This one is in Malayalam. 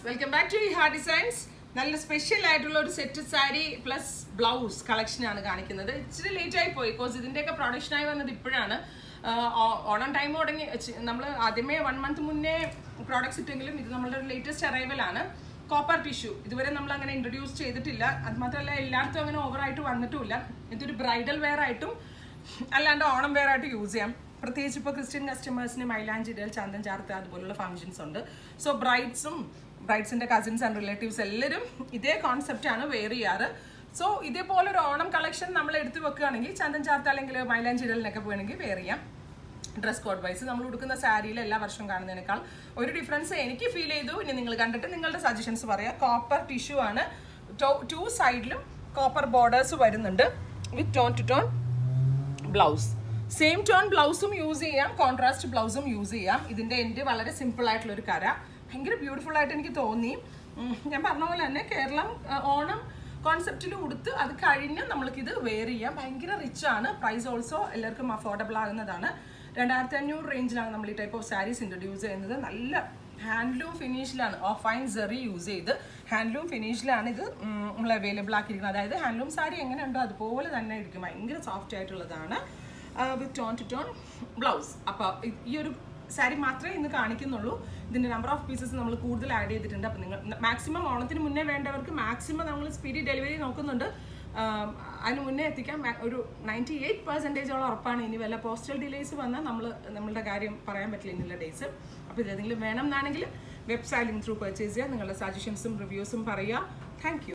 welcome back to Haar designs നല്ല സ്പെഷ്യൽ ആയിട്ടുള്ള ഒരു സെറ്റ് സാരി പ്ലസ് ബ്ലൗസ് കളക്ഷനാണ് കാണിക്കുന്നത് ഇച്ചിരി ലേറ്റ് ആയി പോയി ബിക്കോസ് ഇതിന്റെയൊക്കെ പ്രൊഡക്ഷനായി വന്നത് ഇപ്പോഴാണ് ആഹ് ഓ- ഓണം ടൈം തുടങ്ങി നമ്മൾ ആദ്യമേ വൺ മന്ത് മുന്നേ പ്രോഡക്ട്സ് ഇട്ടെങ്കിലും ഇത് നമ്മളുടെ ഒരു ലേറ്റസ്റ്റ് അറൈവൽ ആണ് കോപ്പർ ടിഷ്യൂ ഇതുവരെ നമ്മൾ അങ്ങനെ ഇൻട്രൊഡ്യൂസ് ചെയ്തിട്ടില്ല അത് മാത്രമല്ല എല്ലായിടത്തും അങ്ങനെ ഓവറായിട്ട് വന്നിട്ടുമില്ല ഇതൊരു ബ്രൈഡൽ വെയർ ആയിട്ടും അല്ലാണ്ട് ഓണം വെയർ ആയിട്ട് യൂസ് ചെയ്യാം പ്രത്യേകിച്ച് ഇപ്പോൾ ക്രിസ്ത്യൻ കസ്റ്റമേഴ്സിന് മൈലാഞ്ചി ഇടൽ ചന്തൻ ചാർത്ത് അതുപോലുള്ള ഫംഗ്ഷൻസ് ഉണ്ട് സോ ബ്രൈഡ്സും ബ്രൈഡ്സിന്റെ കസിൻസ് ആൻഡ് റിലേറ്റീവ്സ് എല്ലാവരും ഇതേ കോൺസെപ്റ്റ് ആണ് വെയർ ചെയ്യാറ് സോ ഇതേപോലെ ഒരു ഓണം കളക്ഷൻ നമ്മൾ എടുത്തു വെക്കുകയാണെങ്കിൽ ചന്തൻ ചാർത്ത് അല്ലെങ്കിൽ മൈലാഞ്ചി ഇടലിനൊക്കെ വേണമെങ്കിൽ വെയർ ചെയ്യാം ഡ്രസ് കോഡ് വൈസ് നമ്മൾ ഉടുക്കുന്ന സാരിയിൽ എല്ലാ വർഷവും കാണുന്നതിനേക്കാൾ ഒരു ഡിഫറൻസ് എനിക്ക് ഫീൽ ചെയ്തു ഇനി നിങ്ങൾ കണ്ടിട്ട് നിങ്ങളുടെ സജഷൻസ് പറയാം കോപ്പർ ടിഷ്യൂ ആണ് ടു സൈഡിലും കോപ്പർ ബോർഡേഴ്സ് വരുന്നുണ്ട് with tone to tone blouse same tone ബ്ലൗസും യൂസ് ചെയ്യാം കോൺട്രാസ്റ്റ് ബ്ലൗസും യൂസ് ചെയ്യാം ഇതിന്റെ എൻഡ് വളരെ സിമ്പിൾ ആയിട്ടുള്ള ഒരു കര ഭയങ്കര ബ്യൂട്ടിഫുൾ ആയിട്ട് എനിക്ക് തോന്നി ഉം, ഞാൻ പറഞ്ഞ പോലെ തന്നെ കേരളം ആ, ഓണം കോൺസെപ്റ്റിൽ ഉടുത്ത് അത് കഴിഞ്ഞ് നമ്മൾക്കിത് വെയർ ചെയ്യാം ഭയങ്കര റിച്ച് ആണ് പ്രൈസ് ഓൾസോ എല്ലാവർക്കും അഫോർഡബിൾ ആകുന്നതാണ് രണ്ടായിരത്തി അഞ്ഞൂറ് റേഞ്ചിലാണ് നമ്മൾ ഈ ടൈപ്പ് ഓഫ് സാരീസ് ഇൻട്രൊഡ്യൂസ് ചെയ്യുന്നത് നല്ല ഹാൻഡ്ലൂം ഫിനിഷിലാണ് ഓഫ് ഫൈൻ സെറി യൂസ് ചെയ്ത് ഹാൻഡ്ലൂം ഫിനിഷിലാണ് ഇത് ഉം, നമ്മൾ അവൈലബിൾ ആക്കിയിരിക്കുന്നത് അതായത് ഹാൻഡ്ലൂം സാരി എങ്ങനെയുണ്ടോ അതുപോലെ തന്നെ ഇരിക്കും ഭയങ്കര സോഫ്റ്റ് ആയിട്ടുള്ളതാണ് with tone to tone blouse അപ്പോൾ ഈ ഒരു സാരി മാത്രമേ ഇന്ന് കാണിക്കുന്നുള്ളൂ ഇതിൻ്റെ നമ്പർ ഓഫ് പീസസ് നമ്മൾ കൂടുതൽ ആഡ് ചെയ്തിട്ടുണ്ട് അപ്പോൾ നിങ്ങൾ മാക്സിമം ഓണത്തിന് മുന്നേ വേണ്ടവർക്ക് മാക്സിമം നമ്മൾ സ്പീഡി ഡെലിവറി നോക്കുന്നുണ്ട് ആം, അതിന് മുന്നേ എത്തിക്കാൻ മാ- ഒരു നയൻറ്റി എയ്റ്റ് പെർസെൻറ്റേജോളം ഉറപ്പാണ് ഇനി വല്ല പോസ്റ്റൽ ഡിലേസ് വന്നാൽ നമ്മൾ നമ്മളുടെ കാര്യം പറയാൻ പറ്റില്ല ഇനിയുള്ള ഡേയ്സ് അപ്പോൾ ഇതെന്തെങ്കിലും വേണം എന്നാണെങ്കിൽ വെബ്സൈറ്റ് ലിങ്ക് ത്രൂ പർച്ചേസ് ചെയ്യുക നിങ്ങളുടെ സജഷൻസും റിവ്യൂസും പറയുക താങ്ക് യു